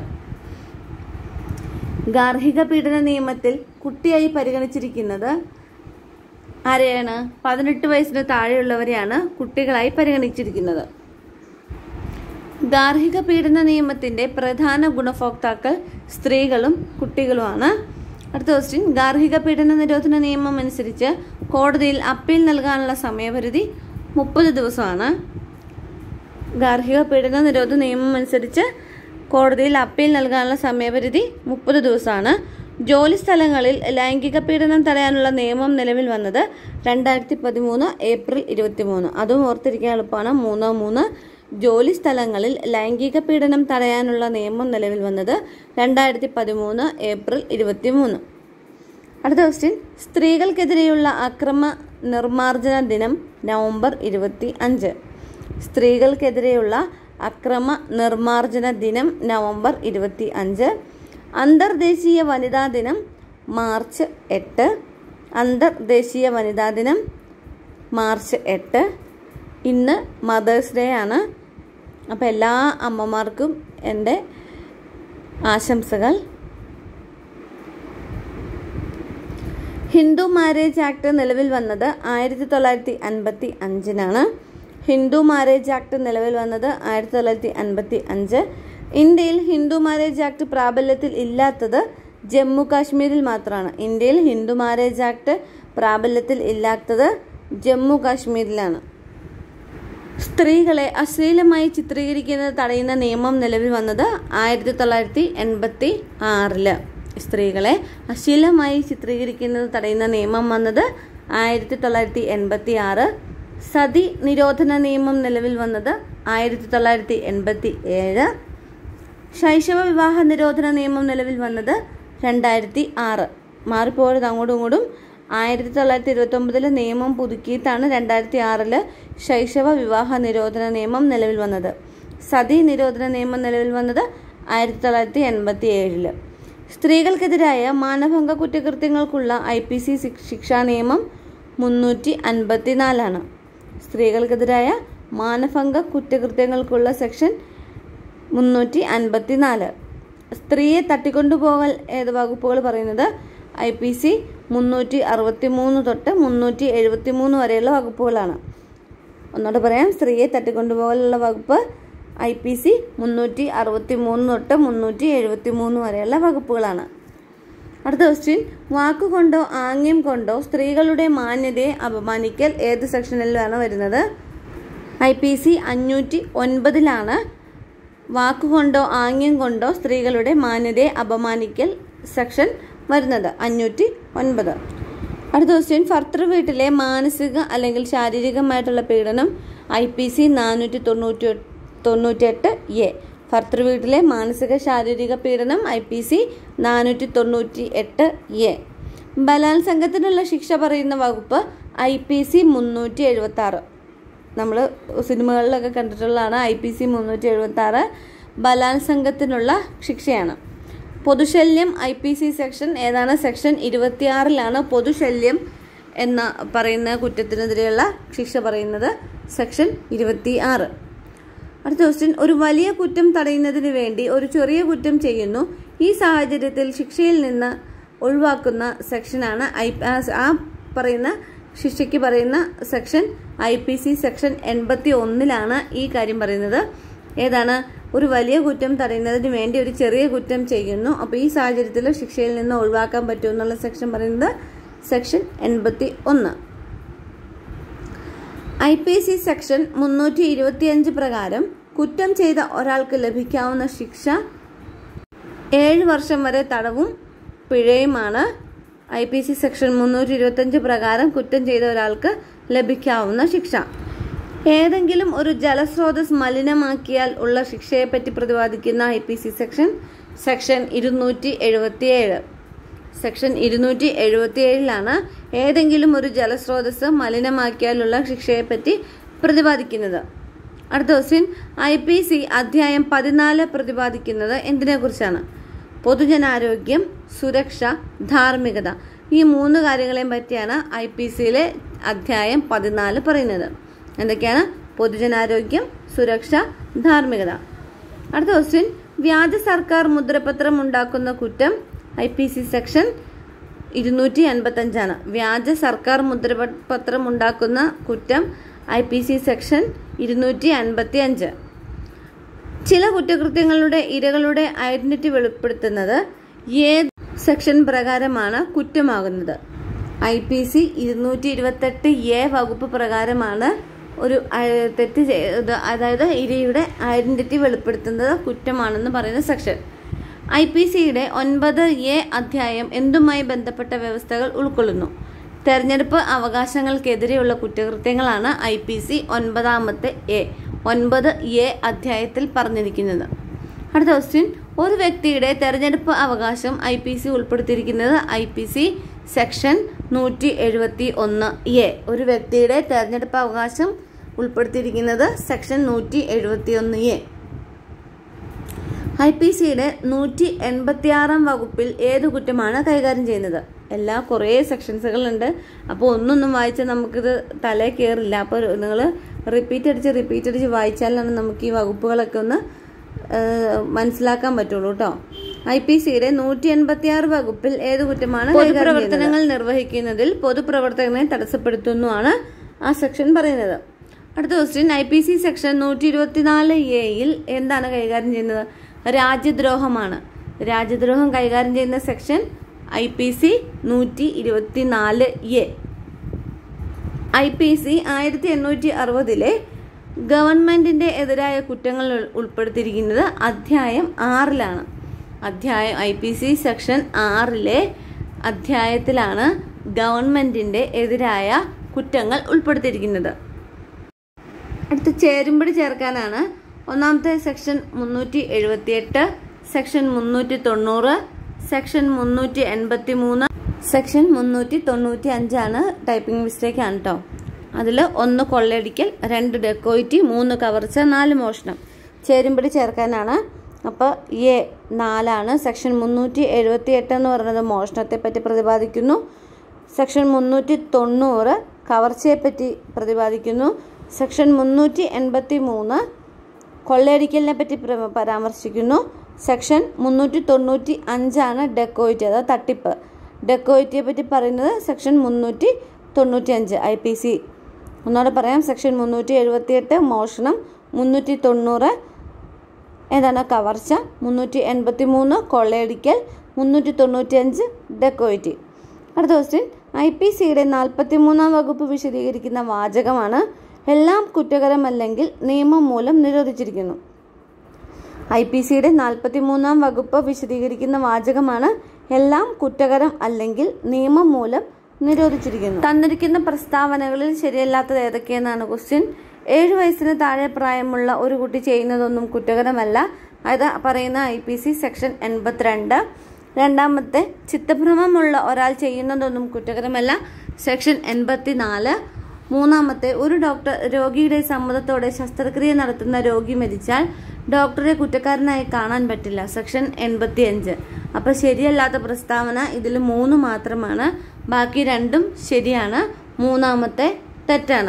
ഗാർഹിക പീഡന നിയമത്തിൽ കുട്ടിയായി പരിഗണിച്ചിരിക്കുന്നത് ആരെയാണ് പതിനെട്ട് വയസ്സിന് താഴെയുള്ളവരെയാണ് കുട്ടികളായി പരിഗണിച്ചിരിക്കുന്നത് ഗാർഹിക പീഡന നിയമത്തിന്റെ പ്രധാന ഗുണഭോക്താക്കൾ സ്ത്രീകളും കുട്ടികളുമാണ് അടുത്ത ക്വസ്റ്റ്യൻ ഗാർഹിക പീഡന നിരോധന നിയമം അനുസരിച്ച് കോടതിയിൽ അപ്പീൽ നൽകാനുള്ള സമയപരിധി മുപ്പത് ദിവസമാണ് ഗാർഹിക പീഡന നിരോധന നിയമം അനുസരിച്ച് കോടതിയിൽ അപ്പീൽ നൽകാനുള്ള സമയപരിധി മുപ്പത് ദിവസമാണ് ജോലി സ്ഥലങ്ങളിൽ ലൈംഗിക പീഡനം തടയാനുള്ള നിയമം നിലവിൽ വന്നത് രണ്ടായിരത്തി പതിമൂന്ന് ഏപ്രിൽ ഇരുപത്തി മൂന്ന് അതും ഓർത്തിരിക്കാൻ എളുപ്പമാണ് മൂന്ന് മൂന്ന് ജോലി സ്ഥലങ്ങളിൽ ലൈംഗിക പീഡനം തടയാനുള്ള നിയമം നിലവിൽ വന്നത് രണ്ടായിരത്തി പതിമൂന്ന് ഏപ്രിൽ ഇരുപത്തി മൂന്ന് അടുത്ത ക്വസ്റ്റ്യൻ സ്ത്രീകൾക്കെതിരെയുള്ള അക്രമ നിർമാർജന ദിനം നവംബർ ഇരുപത്തി അഞ്ച് സ്ത്രീകൾക്കെതിരെയുള്ള അക്രമ നിർമാർജന ദിനം നവംബർ ഇരുപത്തി അഞ്ച് അന്തർദേശീയ വനിതാ ദിനം മാർച്ച് എട്ട് അന്തർദേശീയ വനിതാ ദിനം മാർച്ച് എട്ട് ഇന്ന് മദേഴ്സ് ഡേ ആണ് അപ്പോൾ എല്ലാ അമ്മമാർക്കും എൻ്റെ ആശംസകൾ ഹിന്ദു മാരേജ് ആക്ട് നിലവിൽ വന്നത് ആയിരത്തി തൊള്ളായിരത്തി അൻപത്തി അഞ്ചിനാണ് ഹിന്ദു മാരേജ് ആക്ട് നിലവിൽ വന്നത് ആയിരത്തി തൊള്ളായിരത്തി അൻപത്തി അഞ്ച് ഇന്ത്യയിൽ ഹിന്ദു മാരേജ് ആക്ട് പ്രാബല്യത്തിൽ ഇല്ലാത്തത് ജമ്മു കാശ്മീരിൽ മാത്രമാണ് ഇന്ത്യയിൽ ഹിന്ദു മാരേജ് ആക്ട് പ്രാബല്യത്തിൽ ഇല്ലാത്തത് ജമ്മു കാശ്മീരിലാണ് സ്ത്രീകളെ അശ്ലീലമായി ചിത്രീകരിക്കുന്നത് തടയുന്ന നിയമം നിലവിൽ വന്നത് ആയിരത്തി തൊള്ളായിരത്തി എൺപത്തി ആറില് സ്ത്രീകളെ അശ്ലീലമായി ചിത്രീകരിക്കുന്നത് തടയുന്ന നിയമം വന്നത് ആയിരത്തി തൊള്ളായിരത്തി എൺപത്തി ആറ് സതി നിരോധന നിയമം നിലവിൽ വന്നത് ആയിരത്തി തൊള്ളായിരത്തി എൺപത്തി ഏഴ് ശൈശവ വിവാഹ നിരോധന നിയമം നിലവിൽ വന്നത് രണ്ടായിരത്തി ആറ് മാറിപ്പോയത് അങ്ങോട്ടും ഇങ്ങോട്ടും ആയിരത്തി തൊള്ളായിരത്തി ഇരുപത്തി ഒമ്പതിലെ നിയമം പുതുക്കിയിട്ടാണ് രണ്ടായിരത്തി ആറില് ശൈശവ വിവാഹ നിരോധന നിയമം നിലവിൽ വന്നത് സതി നിരോധന നിയമം നിലവിൽ വന്നത് ആയിരത്തി തൊള്ളായിരത്തി എൺപത്തി ഏഴില് സ്ത്രീകൾക്കെതിരായ മാനഭംഗ കുറ്റകൃത്യങ്ങൾക്കുള്ള ഐ പി സി ശിക്ഷാ നിയമം മുന്നൂറ്റി അൻപത്തിനാലാണ് സ്ത്രീകൾക്കെതിരായ മാനഭംഗ കുറ്റകൃത്യങ്ങൾക്കുള്ള സെക്ഷൻ മുന്നൂറ്റി അൻപത്തിനാല് സ്ത്രീയെ തട്ടിക്കൊണ്ടുപോകൽ ഏത് വകുപ്പുകൾ പറയുന്നത് ഐ പി സി മുന്നൂറ്റി അറുപത്തി മൂന്ന് തൊട്ട് മുന്നൂറ്റി എഴുപത്തി മൂന്ന് വരെയുള്ള വകുപ്പുകളാണ് ഒന്നോട് പറയാം സ്ത്രീയെ തട്ടിക്കൊണ്ടുപോകലുള്ള വകുപ്പ് ഐ പി സി മുന്നൂറ്റി അറുപത്തി മൂന്ന് തൊട്ട് മുന്നൂറ്റി എഴുപത്തി മൂന്ന് വരെയുള്ള വകുപ്പുകളാണ് അടുത്ത ക്വസ്റ്റ്യൻ വാക്കുകൊണ്ടോ ആംഗ്യം കൊണ്ടോ സ്ത്രീകളുടെ മാന്യതയെ അപമാനിക്കൽ ഏത് സെക്ഷനിലാണ് വരുന്നത് ഐ പി സി അഞ്ഞൂറ്റി ഒൻപതിലാണ് വാക്കുകൊണ്ടോ ആംഗ്യം കൊണ്ടോ സ്ത്രീകളുടെ മാന്യതയെ അപമാനിക്കൽ സെക്ഷൻ വരുന്നത് അഞ്ഞൂറ്റി ഒൻപത് അടുത്ത ക്വസ്റ്റ്യൻ ഭർത്തൃ വീട്ടിലെ മാനസിക അല്ലെങ്കിൽ ശാരീരികമായിട്ടുള്ള പീഡനം ഐ പി സി നാനൂറ്റി തൊണ്ണൂറ്റി തൊണ്ണൂറ്റിയെട്ട് എ ഭർത്തൃ വീട്ടിലെ മാനസിക ശാരീരിക പീഡനം ഐ പി സി നാനൂറ്റി തൊണ്ണൂറ്റി എട്ട് എ ബലാത്സംഗത്തിനുള്ള ശിക്ഷ പറയുന്ന വകുപ്പ് ഐ പി സി മുന്നൂറ്റി എഴുപത്തി ആറ് നമ്മൾ സിനിമകളിലൊക്കെ കണ്ടിട്ടുള്ളതാണ് ഐ പി സി മുന്നൂറ്റി എഴുപത്തി ആറ് ബലാത്സംഗത്തിനുള്ള ശിക്ഷയാണ് പൊതുശല്യം ഐ പി സി സെക്ഷൻ ഏതാണ് സെക്ഷൻ ഇരുപത്തിയാറിലാണ് പൊതുശല്യം എന്ന പറയുന്ന കുറ്റത്തിനെതിരെയുള്ള ശിക്ഷ പറയുന്നത് സെക്ഷൻ ഇരുപത്തി ആറ് അടുത്ത ക്വസ്റ്റ്യൻ ഒരു വലിയ കുറ്റം തടയുന്നതിന് വേണ്ടി ഒരു ചെറിയ കുറ്റം ചെയ്യുന്നു ഈ സാഹചര്യത്തിൽ ശിക്ഷയിൽ നിന്ന് ഒഴിവാക്കുന്ന സെക്ഷനാണ് ഐ ആ പറയുന്ന ശിക്ഷയ്ക്ക് പറയുന്ന section I P C section എൺപത്തി ഒന്നിലാണ് ഈ കാര്യം പറയുന്നത് ഏതാണ് ഒരു വലിയ കുറ്റം തടയുന്നതിന് വേണ്ടി ഒരു ചെറിയ കുറ്റം ചെയ്യുന്നു അപ്പോൾ ഈ സാഹചര്യത്തിൽ ശിക്ഷയിൽ നിന്ന് ഒഴിവാക്കാൻ പറ്റും എന്നുള്ള സെക്ഷൻ പറയുന്നത് സെക്ഷൻ എൺപത്തി ഒന്ന് ഐ പി സി സെക്ഷൻ മുന്നൂറ്റി ഇരുപത്തിയഞ്ച് പ്രകാരം കുറ്റം ചെയ്ത ഒരാൾക്ക് ലഭിക്കാവുന്ന ശിക്ഷ ഏഴ് വർഷം വരെ തടവും പിഴയുമാണ് ഐ പി സി സെക്ഷൻ മുന്നൂറ്റി ഇരുപത്തഞ്ച് പ്രകാരം കുറ്റം ചെയ്ത ഒരാൾക്ക് ലഭിക്കാവുന്ന ശിക്ഷ ഏതെങ്കിലും ഒരു ജലസ്രോതസ് മലിനമാക്കിയാൽ ഉള്ള ശിക്ഷയെപ്പറ്റി പ്രതിപാദിക്കുന്ന I P C section section ഇരുന്നൂറ്റി എഴുപത്തിയേഴ് സെക്ഷൻ ഇരുന്നൂറ്റി എഴുപത്തിയേഴിലാണ് ഏതെങ്കിലും ഒരു ജലസ്രോതസ് മലിനമാക്കിയാലുള്ള ശിക്ഷയെപ്പറ്റി പ്രതിപാദിക്കുന്നത് അടുത്ത ക്വസ്റ്റ്യൻ ഐ പി സി അധ്യായം പതിനാല് പ്രതിപാദിക്കുന്നത് എന്തിനെക്കുറിച്ചാണ് പൊതുജനാരോഗ്യം സുരക്ഷ ധാർമ്മികത ഈ മൂന്ന് കാര്യങ്ങളെയും പറ്റിയാണ് ഐ പി സിയിലെ അധ്യായം പതിനാല് പറയുന്നത് എന്തൊക്കെയാണ് പൊതുജനാരോഗ്യം സുരക്ഷ ധാർമ്മികത അടുത്ത ക്വസ്റ്റ്യൻ വ്യാജ സർക്കാർ മുദ്രപത്രം ഉണ്ടാക്കുന്ന കുറ്റം ഐ പി സി സെക്ഷൻ ഇരുന്നൂറ്റി അൻപത്തഞ്ചാണ് വ്യാജ സർക്കാർ മുദ്രപത്രം ഉണ്ടാക്കുന്ന കുറ്റം ഐ പി സി സെക്ഷൻ ഇരുന്നൂറ്റി അൻപത്തി അഞ്ച് ചില കുറ്റകൃത്യങ്ങളുടെ ഇരകളുടെ ഐഡന്റിറ്റി വെളിപ്പെടുത്തുന്നത് ഏത് സെക്ഷൻ പ്രകാരമാണ് കുറ്റമാകുന്നത് ഐ പി സി ഇരുന്നൂറ്റി ഇരുപത്തെട്ട് എ വകുപ്പ് പ്രകാരമാണ് ഒരു അയ- തെറ്റ് ചെയ്ത് അതായത് ഇരയുടെ ഐഡന്റിറ്റി വെളിപ്പെടുത്തുന്നത് കുറ്റമാണെന്ന് പറയുന്ന സെക്ഷൻ ഐ പി സിയുടെ ഒൻപത് എ അധ്യായം എന്തുമായി ബന്ധപ്പെട്ട വ്യവസ്ഥകൾ ഉൾക്കൊള്ളുന്നു തെരഞ്ഞെടുപ്പ് അവകാശങ്ങൾക്കെതിരെയുള്ള കുറ്റകൃത്യങ്ങളാണ് ഐ പി സി ഒൻപതാമത്തെ എ ഒൻപത് എ അധ്യായത്തിൽ പറഞ്ഞിരിക്കുന്നത് അടുത്ത ക്വസ്റ്റ്യൻ ഒരു വ്യക്തിയുടെ തെരഞ്ഞെടുപ്പ് അവകാശം ഐ പി സി ഉൾപ്പെടുത്തിയിരിക്കുന്നത് ഐ പി സി സെക്ഷൻ നൂറ്റി എഴുപത്തി ഒന്ന് എ ഒരു വ്യക്തിയുടെ തെരഞ്ഞെടുപ്പ് അവകാശം ഉൾപ്പെടുത്തിയിരിക്കുന്നത് സെക്ഷൻ നൂറ്റി എഴുപത്തി ഒന്ന് എ ഐ പി സിയുടെ നൂറ്റി എൺപത്തി ആറാം വകുപ്പിൽ ഏത് കുറ്റമാണ് കൈകാര്യം ചെയ്യുന്നത് എല്ലാ കുറേ സെക്ഷൻസുകളുണ്ട് അപ്പോൾ ഒന്നൊന്നും വായിച്ചാൽ നമുക്കിത് തലേ കയറില്ല അപ്പോൾ നിങ്ങൾ റിപ്പീറ്റ് അടിച്ച് റിപ്പീറ്റ് അടിച്ച് വായിച്ചാലാണ് നമുക്ക് ഈ വകുപ്പുകളൊക്കെ ഒന്ന് ആ, മനസ്സിലാക്കാൻ പറ്റുള്ളൂ കേട്ടോ ഐ പി സിയുടെ നൂറ്റി എൺപത്തി ആറ് വകുപ്പിൽ ഏത് കുറ്റമാണ് പൊതുപ്രവർത്തനങ്ങൾ നിർവഹിക്കുന്നതിൽ പൊതുപ്രവർത്തകനെ തടസ്സപ്പെടുത്തുന്നുമാണ് ആ സെക്ഷൻ പറയുന്നത് അടുത്ത question I P C section നൂറ്റി ഇരുപത്തിനാല് എയിൽ എന്താണ് കൈകാര്യം ചെയ്യുന്നത് രാജ്യദ്രോഹമാണ് രാജ്യദ്രോഹം കൈകാര്യം ചെയ്യുന്ന സെക്ഷൻ ഐ പി സി നൂറ്റി ഇരുപത്തിനാല് എ ഐ പി സി ആയിരത്തി എണ്ണൂറ്റി അറുപതിലെ ഗവൺമെന്റിന്റെ എതിരായ കുറ്റങ്ങൾ ഉൾ- ഉൾപ്പെടുത്തിയിരിക്കുന്നത് അധ്യായം ആറിലാണ് അധ്യായം ഐ പി സി സെക്ഷൻ ആറിലെ അധ്യായത്തിലാണ് ഗവൺമെന്റിന്റെ എതിരായ കുറ്റങ്ങൾ ഉൾപ്പെടുത്തിയിരിക്കുന്നത് അടുത്ത് ചേരുമ്പടി ചേർക്കാനാണ് ഒന്നാമത്തെ സെക്ഷൻ മുന്നൂറ്റി എഴുപത്തിയെട്ട് സെക്ഷൻ മുന്നൂറ്റി തൊണ്ണൂറ് സെക്ഷൻ മുന്നൂറ്റി എൺപത്തി മൂന്ന് സെക്ഷൻ മുന്നൂറ്റി തൊണ്ണൂറ്റി അഞ്ചാണ് ടൈപ്പിംഗ് മിസ്റ്റേക്ക് ആണ് കേട്ടോ അതിൽ ഒന്ന് കൊള്ളയടിക്കൽ രണ്ട് ഡെക്കോയിറ്റി മൂന്ന് കവർച്ച നാല് മോഷണം ചേരുമ്പടി ചേർക്കാനാണ് അപ്പോൾ എ നാലാണ് സെക്ഷൻ മുന്നൂറ്റി എഴുപത്തി എട്ട് എന്ന് പറയുന്നത് മോഷണത്തെ പറ്റി പ്രതിപാദിക്കുന്നു സെക്ഷൻ മുന്നൂറ്റി തൊണ്ണൂറ് കവർച്ചയെപ്പറ്റി പ്രതിപാദിക്കുന്നു സെക്ഷൻ മുന്നൂറ്റി എൺപത്തി മൂന്ന് കൊള്ളയടിക്കലിനെ പറ്റി പ്ര- പരാമർശിക്കുന്നു സെക്ഷൻ മുന്നൂറ്റി തൊണ്ണൂറ്റി അഞ്ചാണ് ഡെക്കോയിറ്റ് അതായത് തട്ടിപ്പ് ഡെക്കോയിറ്റിയെ പറ്റി പറയുന്നത് സെക്ഷൻ മുന്നൂറ്റി തൊണ്ണൂറ്റി അഞ്ച് ഐ പി സി ഒന്നുകൂടെ പറയാം സെക്ഷൻ മുന്നൂറ്റി എഴുപത്തിയെട്ട് മോഷണം മുന്നൂറ്റി തൊണ്ണൂറ് ഏതാണ് കവർച്ച മുന്നൂറ്റി എൺപത്തി മൂന്ന് കൊള്ളയടിക്കൽ മുന്നൂറ്റി തൊണ്ണൂറ്റി അഞ്ച് ഡെക്കോയിറ്റി അടുത്ത ക്വസ്റ്റ്യൻ ഐ പി സിയുടെ നാൽപ്പത്തി മൂന്നാം വകുപ്പ് വിശദീകരിക്കുന്ന വാചകമാണ് എല്ലാം കുറ്റകരമല്ലെങ്കിൽ നിയമം മൂലം നിരോധിച്ചിരിക്കുന്നു ഐ പി സിയുടെ നാൽപ്പത്തി മൂന്നാം വകുപ്പ് വിശദീകരിക്കുന്ന വാചകമാണ് എല്ലാം കുറ്റകരം അല്ലെങ്കിൽ നിയമം മൂലം നിരോധിച്ചിരിക്കുന്നു തന്നിരിക്കുന്ന പ്രസ്താവനകളിൽ ശരിയല്ലാത്തത് ഏതൊക്കെയെന്നാണ് ക്വസ്റ്റ്യൻ ഏഴ് വയസ്സിന് താഴെ പ്രായമുള്ള ഒരു കുട്ടി ചെയ്യുന്നതൊന്നും കുറ്റകരമല്ല അത് പറയുന്ന ഐ പി സി സെക്ഷൻ എൺപത്തിരണ്ട് രണ്ടാമത്തെ ചിത്തഭ്രമമുള്ള ഒരാൾ ചെയ്യുന്നതൊന്നും കുറ്റകരമല്ല സെക്ഷൻ എൺപത്തിനാല് മൂന്നാമത്തെ ഒരു ഡോക്ടർ രോഗിയുടെ സമ്മതത്തോടെ ശസ്ത്രക്രിയ നടത്തുന്ന രോഗി മരിച്ചാൽ ഡോക്ടറെ കുറ്റക്കാരനായി കാണാൻ പറ്റില്ല സെക്ഷൻ എൺപത്തി അഞ്ച് അപ്പൊ ശരിയല്ലാത്ത പ്രസ്താവന ഇതിൽ മൂന്ന് മാത്രമാണ് ബാക്കി രണ്ടും ശരിയാണ് മൂന്നാമത്തെ തെറ്റാണ്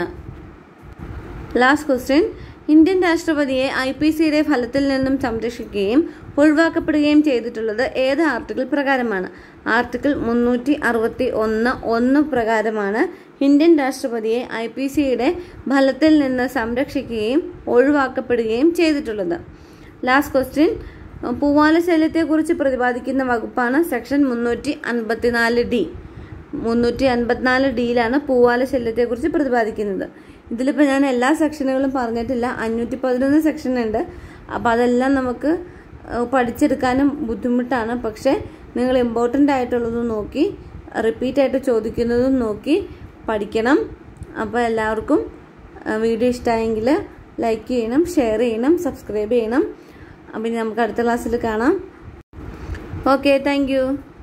ലാസ്റ്റ് ക്വസ്റ്റ്യൻ ഇന്ത്യൻ രാഷ്ട്രപതിയെ ഐ പി സിയുടെ ഫലത്തിൽ നിന്നും സംരക്ഷിക്കുകയും ഒഴിവാക്കപ്പെടുകയും ചെയ്തിട്ടുള്ളത് ഏത് ആർട്ടിക്കിൾ പ്രകാരമാണ് ആർട്ടിക്കിൾ മുന്നൂറ്റി അറുപത്തി ഒന്ന് ഒന്ന് പ്രകാരമാണ് ഇന്ത്യൻ രാഷ്ട്രപതിയെ ഐ പി സിയുടെ ഫലത്തിൽ നിന്ന് സംരക്ഷിക്കുകയും ഒഴിവാക്കപ്പെടുകയും ചെയ്തിട്ടുള്ളത് ലാസ്റ്റ് ക്വസ്റ്റ്യൻ പൂവാല ശല്യത്തെക്കുറിച്ച് പ്രതിപാദിക്കുന്ന വകുപ്പാണ് സെക്ഷൻ മുന്നൂറ്റി അൻപത്തിനാല് ഡി മുന്നൂറ്റി അൻപത്തിനാല് ഡിയിലാണ് പൂവാല ശല്യത്തെക്കുറിച്ച് പ്രതിപാദിക്കുന്നത് ഇതിലിപ്പോൾ ഞാൻ എല്ലാ സെക്ഷനുകളും പറഞ്ഞിട്ടില്ല അഞ്ഞൂറ്റി പതിനൊന്ന് സെക്ഷൻ ഉണ്ട് അപ്പോൾ അതെല്ലാം നമുക്ക് ഏഹ്, പഠിച്ചെടുക്കാനും ബുദ്ധിമുട്ടാണ് പക്ഷേ നിങ്ങൾ ഇമ്പോർട്ടൻ്റ് ആയിട്ടുള്ളതും നോക്കി റിപ്പീറ്റ് ആയിട്ട് ചോദിക്കുന്നതും നോക്കി പഠിക്കണം അപ്പോൾ എല്ലാവർക്കും ഏഹ്, വീഡിയോ ഇഷ്ടമായെങ്കിൽ ലൈക്ക് ചെയ്യണം ഷെയർ ചെയ്യണം സബ്സ്ക്രൈബ് ചെയ്യണം അപ്പം ഇനി നമുക്ക് അടുത്ത ക്ലാസ്സിൽ കാണാം ഓക്കെ താങ്ക്